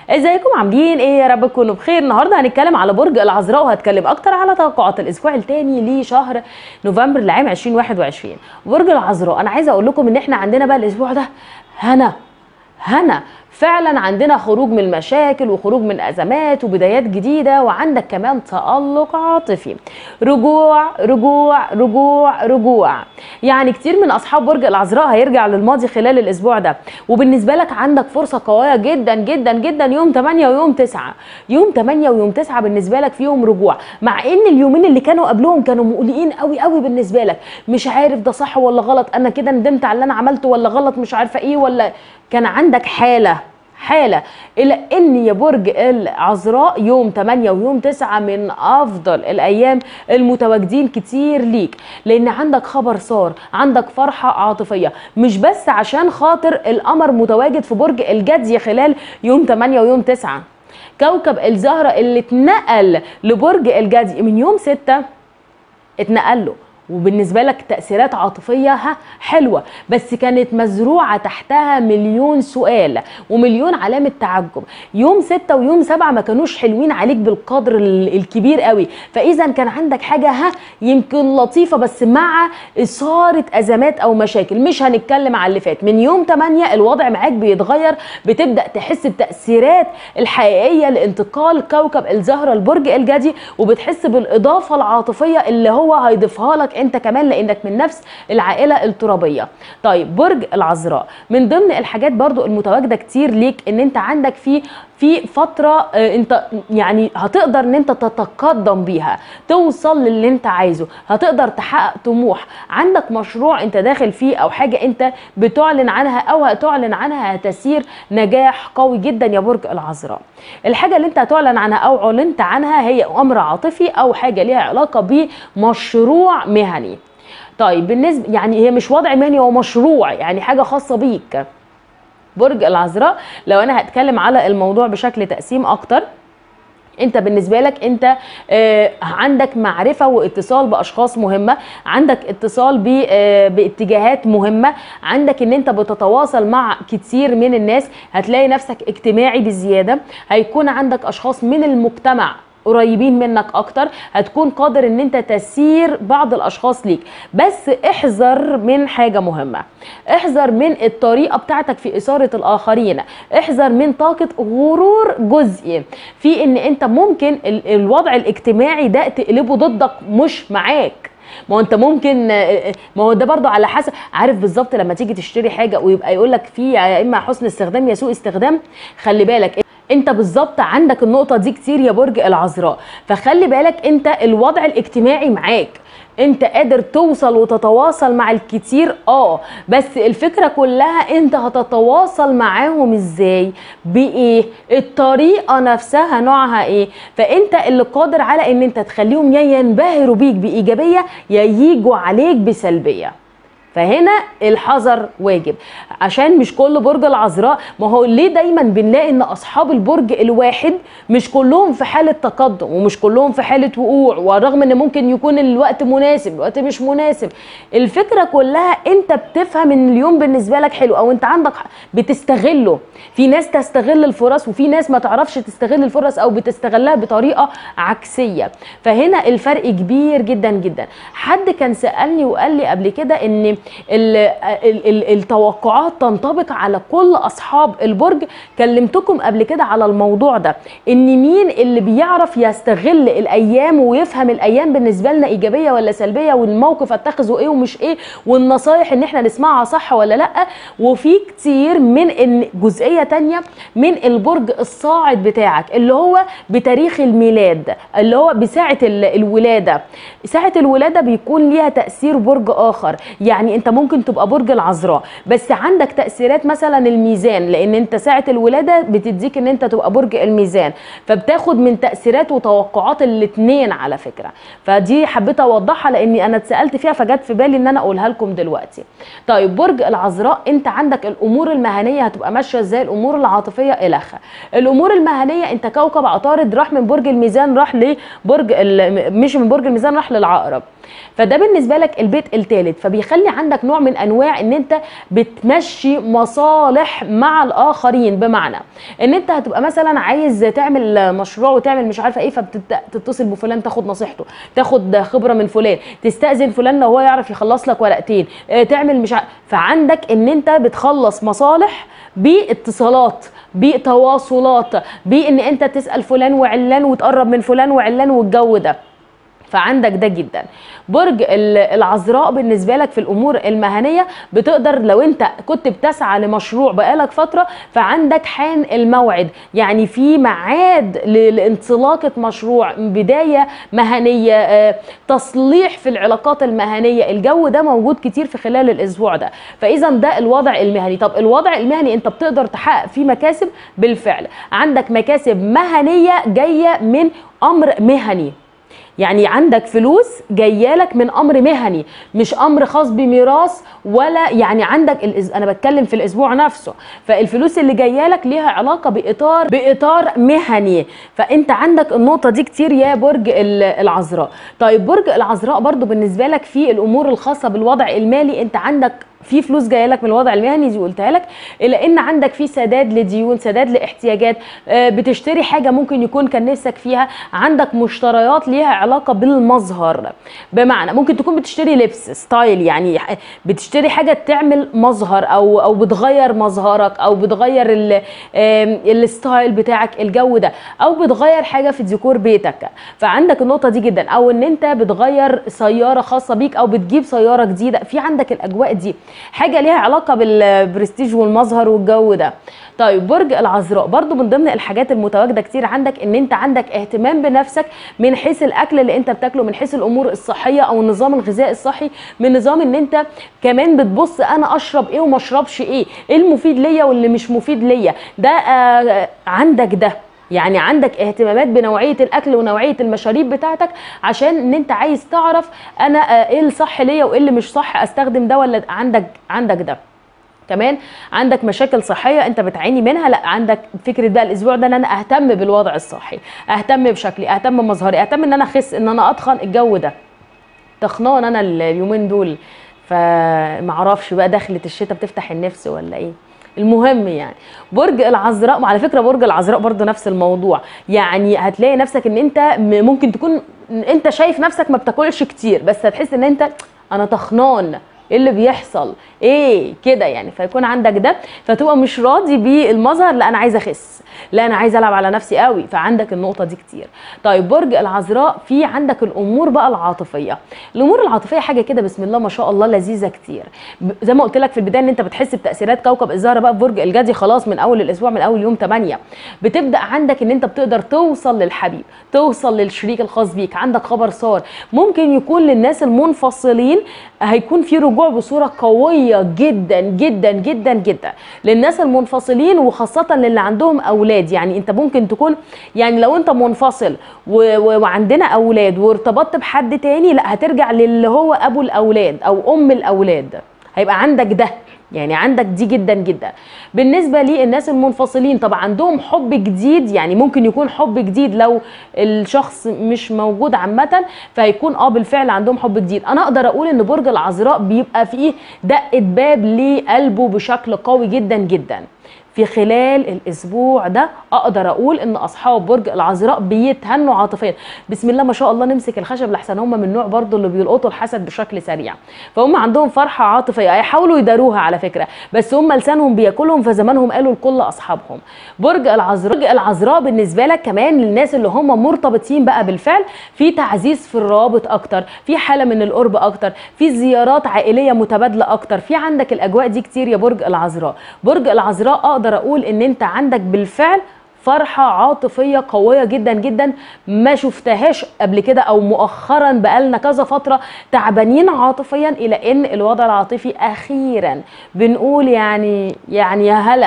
ازيكم عاملين ايه يا رب تكونوا بخير النهارده هنتكلم على برج العذراء وهتكلم اكتر على توقعات الاسبوع الثاني لشهر نوفمبر لعام 2021 برج العذراء انا عايزه اقول لكم ان احنا عندنا بقى الاسبوع ده هنا هنا فعلا عندنا خروج من المشاكل وخروج من ازمات وبدايات جديده وعندك كمان تالق عاطفي رجوع رجوع رجوع رجوع يعني كتير من اصحاب برج العذراء هيرجع للماضي خلال الاسبوع ده وبالنسبه لك عندك فرصه قويه جدا جدا جدا يوم 8 ويوم 9 يوم 8 ويوم 9 بالنسبه لك فيهم رجوع مع ان اليومين اللي كانوا قبلهم كانوا مقلقين قوي قوي بالنسبه لك مش عارف ده صح ولا غلط انا كده ندمت على اللي انا عملته ولا غلط مش عارفه ايه ولا كان عندك حاله حالة إلى أن يا برج العذراء يوم 8 ويوم 9 من أفضل الأيام المتواجدين كتير ليك لأن عندك خبر صار عندك فرحة عاطفية مش بس عشان خاطر القمر متواجد في برج الجدي خلال يوم 8 ويوم 9 كوكب الزهرة اللي اتنقل لبرج الجدي من يوم 6 اتنقل له وبالنسبه لك تاثيرات عاطفيه ها حلوه بس كانت مزروعه تحتها مليون سؤال ومليون علامه تعجب يوم ستة ويوم سبعة ما كانوش حلوين عليك بالقدر الكبير قوي فاذا كان عندك حاجه ها يمكن لطيفه بس مع اثاره ازمات او مشاكل مش هنتكلم على اللي فات من يوم 8 الوضع معاك بيتغير بتبدا تحس بتاثيرات الحقيقيه لانتقال كوكب الزهره لبرج الجدي وبتحس بالاضافه العاطفيه اللي هو هيضيفها لك انت كمان لانك من نفس العائله الترابيه طيب برج العذراء من ضمن الحاجات برضو المتواجده كتير ليك ان انت عندك في في فتره انت يعني هتقدر ان انت تتقدم بيها توصل للي انت عايزه هتقدر تحقق طموح عندك مشروع انت داخل فيه او حاجه انت بتعلن عنها او هتعلن عنها هتسير نجاح قوي جدا يا برج العذراء الحاجه اللي انت هتعلن عنها او علنت عنها هي امر عاطفي او حاجه ليها علاقه بمشروع مهني طيب بالنسبه يعني هي مش وضع مهني هو مشروع يعني حاجه خاصه بيك برج العذراء لو انا هتكلم على الموضوع بشكل تقسيم اكتر انت بالنسبه لك انت آه عندك معرفه واتصال باشخاص مهمه عندك اتصال ب آه باتجاهات مهمه عندك ان انت بتتواصل مع كتير من الناس هتلاقي نفسك اجتماعي بزياده هيكون عندك اشخاص من المجتمع قريبين منك اكتر هتكون قادر ان انت تسير بعض الاشخاص ليك بس احذر من حاجه مهمه احذر من الطريقه بتاعتك في اثاره الاخرين احذر من طاقه غرور جزئي في ان انت ممكن الوضع الاجتماعي ده تقلبه ضدك مش معاك ما هو انت ممكن ما هو ده برضو على حسب عارف بالظبط لما تيجي تشتري حاجه ويبقى يقول لك في يا اما حسن استخدام يا سوء استخدام خلي بالك انت بالظبط عندك النقطه دي كتير يا برج العذراء فخلي بالك انت الوضع الاجتماعي معاك انت قادر توصل وتتواصل مع الكتير اه بس الفكره كلها انت هتتواصل معاهم ازاي بايه الطريقه نفسها نوعها ايه فانت اللي قادر على ان انت تخليهم يا ينبهروا بيك بايجابيه يا ييجوا عليك بسلبيه فهنا الحذر واجب عشان مش كل برج العذراء ما هو ليه دايما بنلاقي ان اصحاب البرج الواحد مش كلهم في حاله تقدم ومش كلهم في حاله وقوع ورغم ان ممكن يكون الوقت مناسب الوقت مش مناسب الفكره كلها انت بتفهم ان اليوم بالنسبه لك حلو او انت عندك بتستغله في ناس تستغل الفرص وفي ناس ما تعرفش تستغل الفرص او بتستغلها بطريقه عكسيه فهنا الفرق كبير جدا جدا حد كان سالني وقال لي قبل كده ان التوقعات تنطبق على كل اصحاب البرج كلمتكم قبل كده على الموضوع ده ان مين اللي بيعرف يستغل الايام ويفهم الايام بالنسبه لنا ايجابيه ولا سلبيه والموقف اتخذه ايه ومش ايه والنصايح ان احنا نسمعها صح ولا لا وفي كتير من ان جزئيه تانية من البرج الصاعد بتاعك اللي هو بتاريخ الميلاد اللي هو بساعه الولاده ساعه الولاده بيكون ليها تاثير برج اخر يعني انت ممكن تبقى برج العذراء بس عندك تاثيرات مثلا الميزان لان انت ساعه الولاده بتديك ان انت تبقى برج الميزان فبتاخد من تاثيرات وتوقعات الاثنين على فكره فدي حبيت اوضحها لاني انا اتسالت فيها فجت في بالي ان انا اقولها لكم دلوقتي طيب برج العذراء انت عندك الامور المهنيه هتبقى ماشيه ازاي الامور العاطفيه الخ الامور المهنيه انت كوكب عطارد راح من برج الميزان راح لبرج مش من برج الميزان راح للعقرب فده بالنسبه لك البيت الثالث فبيخلي عندك عندك نوع من انواع ان انت بتمشي مصالح مع الاخرين بمعنى ان انت هتبقى مثلا عايز تعمل مشروع وتعمل مش عارفه ايه فبتتصل بفلان تاخد نصيحته تاخد خبره من فلان تستاذن فلان لو هو يعرف يخلص لك ورقتين آه، تعمل مش عارف فعندك ان انت بتخلص مصالح باتصالات بتواصلات بان انت تسال فلان وعلان وتقرب من فلان وعلان والجو ده فعندك ده جدا برج العذراء بالنسبه لك في الامور المهنيه بتقدر لو انت كنت بتسعى لمشروع بقالك فتره فعندك حان الموعد يعني في ميعاد لانطلاقه مشروع بدايه مهنيه آه، تصليح في العلاقات المهنيه الجو ده موجود كتير في خلال الاسبوع ده فاذا ده الوضع المهني طب الوضع المهني انت بتقدر تحقق فيه مكاسب بالفعل عندك مكاسب مهنيه جايه من امر مهني يعني عندك فلوس جايه لك من امر مهني مش امر خاص بميراث ولا يعني عندك الإز... انا بتكلم في الاسبوع نفسه فالفلوس اللي جايه لك ليها علاقه باطار باطار مهني فانت عندك النقطه دي كتير يا برج العذراء طيب برج العذراء برضو بالنسبه لك في الامور الخاصه بالوضع المالي انت عندك في فلوس جايه لك من الوضع المهني دي قلتها لك الا ان عندك في سداد لديون سداد لاحتياجات آه، بتشتري حاجه ممكن يكون كان نفسك فيها عندك مشتريات ليها علاقه بالمظهر بمعنى ممكن تكون بتشتري لبس ستايل يعني بتشتري حاجه تعمل مظهر او او بتغير مظهرك او بتغير الستايل بتاعك الجو ده او بتغير حاجه في ديكور بيتك فعندك النقطه دي جدا او ان انت بتغير سياره خاصه بيك او بتجيب سياره جديده في عندك الاجواء دي حاجه ليها علاقه بالبرستيج والمظهر والجو ده طيب برج العذراء برضو من ضمن الحاجات المتواجده كتير عندك ان انت عندك اهتمام بنفسك من حيث الاكل اللي انت بتاكله من حيث الامور الصحيه او النظام الغذائي الصحي من نظام ان انت كمان بتبص انا اشرب ايه وما اشربش ايه ايه المفيد ليا واللي مش مفيد ليا ده آه عندك ده يعني عندك اهتمامات بنوعيه الاكل ونوعيه المشاريب بتاعتك عشان ان انت عايز تعرف انا آه، ايه الصح ليا وايه اللي مش صح استخدم ده ولا عندك عندك ده كمان عندك مشاكل صحيه انت بتعاني منها لا عندك فكره بقى الاسبوع ده ان انا اهتم بالوضع الصحي اهتم بشكلي اهتم بمظهري اهتم ان انا اخس ان انا اتخن الجو ده تخنان انا اليومين دول فمعرفش بقى دخلة الشتاء بتفتح النفس ولا ايه المهم يعني برج العذراء وعلى فكره برج العذراء برضو نفس الموضوع يعني هتلاقي نفسك ان انت ممكن تكون انت شايف نفسك ما بتاكلش كتير بس هتحس ان انت انا تخنان ايه اللي بيحصل ايه كده يعني فيكون عندك ده فتبقى مش راضي بالمظهر لا انا عايزه اخس لا انا عايزه العب على نفسي قوي فعندك النقطه دي كتير طيب برج العذراء في عندك الامور بقى العاطفيه الامور العاطفيه حاجه كده بسم الله ما شاء الله لذيذه كتير زي ما قلت لك في البدايه ان انت بتحس بتاثيرات كوكب الزهره بقى في برج الجدي خلاص من اول الاسبوع من اول يوم 8 بتبدا عندك ان انت بتقدر توصل للحبيب توصل للشريك الخاص بيك عندك خبر صار ممكن يكون للناس المنفصلين هيكون في رجوع بصوره قويه جدا جدا جدا جدا للناس المنفصلين وخاصه للي عندهم اولاد يعني انت ممكن تكون يعني لو انت منفصل وعندنا اولاد وارتبطت بحد تاني لا هترجع للي هو ابو الاولاد او ام الاولاد هيبقى عندك ده يعني عندك دي جدا جدا بالنسبه للناس المنفصلين طبعا عندهم حب جديد يعني ممكن يكون حب جديد لو الشخص مش موجود عامه فهيكون اه بالفعل عندهم حب جديد انا اقدر اقول ان برج العذراء بيبقى فيه دقه باب لقلبه بشكل قوي جدا جدا في خلال الاسبوع ده اقدر اقول ان اصحاب برج العذراء بيتهنوا عاطفيا بسم الله ما شاء الله نمسك الخشب لحسن هم من النوع برضو اللي بيلقطوا الحسد بشكل سريع فهم عندهم فرحه عاطفيه هيحاولوا يداروها على فكره بس هم لسانهم بياكلهم فزمانهم قالوا لكل اصحابهم برج العذراء برج العذراء بالنسبه لك كمان للناس اللي هم مرتبطين بقى بالفعل في تعزيز في الروابط اكتر في حاله من القرب اكتر في زيارات عائليه متبادله اكتر في عندك الاجواء دي كتير يا برج العذراء برج العذراء اقدر اقدر اقول ان انت عندك بالفعل فرحة عاطفية قوية جدا جدا ما شفتهاش قبل كده او مؤخرا بقالنا كذا فترة تعبانين عاطفيا الى ان الوضع العاطفي اخيرا بنقول يعني يعني يا هلا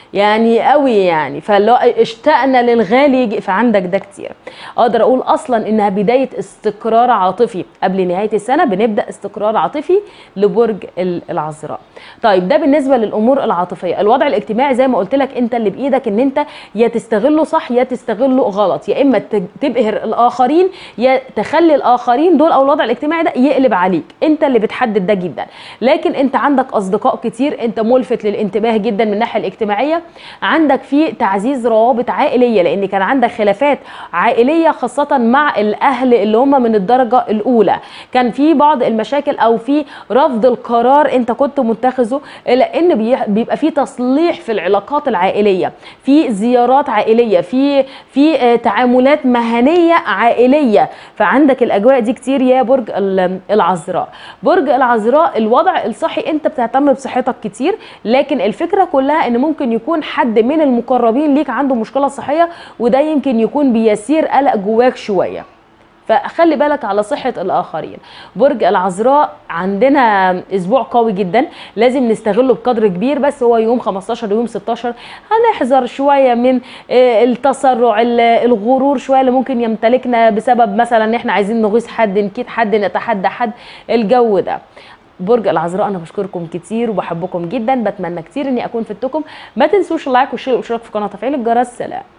يعني قوي يعني فلو اشتقنا للغالي يجي فعندك ده كتير اقدر اقول اصلا انها بدايه استقرار عاطفي قبل نهايه السنه بنبدا استقرار عاطفي لبرج ال- العذراء طيب ده بالنسبه للامور العاطفيه الوضع الاجتماعي زي ما قلت لك انت اللي بايدك ان انت يا تستغله صح يا تستغله غلط يا اما ت- تبهر الاخرين يا تخلي الاخرين دول او الوضع الاجتماعي ده يقلب عليك انت اللي بتحدد ده جدا لكن انت عندك اصدقاء كتير انت ملفت للانتباه جدا من الناحيه الاجتماعيه عندك في تعزيز روابط عائليه لان كان عندك خلافات عائليه خاصه مع الاهل اللي هم من الدرجه الاولى كان في بعض المشاكل او في رفض القرار انت كنت متخذه لان بي- بيبقى في تصليح في العلاقات العائليه في زيارات عائليه في في آه، تعاملات مهنيه عائليه فعندك الاجواء دي كتير يا برج ال- العذراء برج العذراء الوضع الصحي انت بتهتم بصحتك كتير لكن الفكره كلها ان ممكن يكون حد من المقربين ليك عنده مشكله صحيه وده يمكن يكون بيسير قلق جواك شويه فخلي بالك على صحة الآخرين برج العذراء عندنا أسبوع قوي جدا لازم نستغله بقدر كبير بس هو يوم 15 ويوم 16 هنحذر شوية من آه، التسرع ال- الغرور شوية اللي ممكن يمتلكنا بسبب مثلا ان احنا عايزين نغيظ حد نكيد حد نتحدى حد الجو ده برج العذراء انا بشكركم كتير وبحبكم جدا بتمنى كتير اني اكون فدتكم ما تنسوش اللايك والشير والاشتراك في القناه وتفعيل الجرس سلام